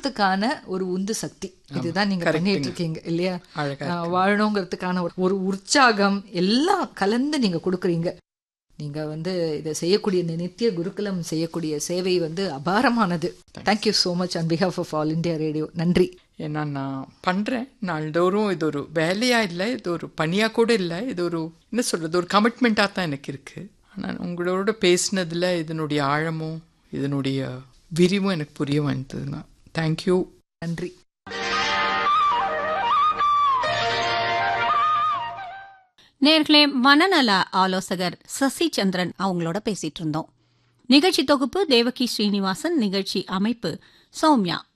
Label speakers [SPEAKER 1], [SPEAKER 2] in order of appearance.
[SPEAKER 1] வாழறதுக்கான ஒரு உந்து சக்தி இதுதான் நீங்க பண்ணிட்டு இருக்கீங்க இல்லையா
[SPEAKER 2] அழகா
[SPEAKER 1] ஆஹ் வாழணுங்கிறதுக்கான ஒரு- ஒரு உற்சாகம் எல்லாம் கலந்து நீங்க கொடுக்குறீங்க நீங்க வந்து இதை செய்யக்கூடிய இந்த நித்திய குருகுலம் செய்யக்கூடிய சேவை வந்து அபாரமானது thank you so much on behalf of All India Radio நன்றி
[SPEAKER 2] ஏன்னா நான் பண்ணுறேன் நாள்தோறும் இது ஒரு வேலையாக இல்லை இது ஒரு பணியாக கூட இல்லை இது ஒரு என்ன சொல்கிறது ஒரு கமிட்மெண்ட்டாக தான் எனக்கு இருக்குது ஆனால் உங்களோட பேசினதில் இதனுடைய ஆழமும் இதனுடைய விரிவும் எனக்கு புரிய வந்ததுங்க தேங்க்யூ
[SPEAKER 1] நன்றி
[SPEAKER 3] நேர்களே மனநல ஆலோசகர் சசி சந்திரன் அவங்களோட பேசிட்டு இருந்தோம் நிகழ்ச்சி தொகுப்பு தேவகி ஸ்ரீனிவாசன் நிகழ்ச்சி அமைப்பு சௌமியா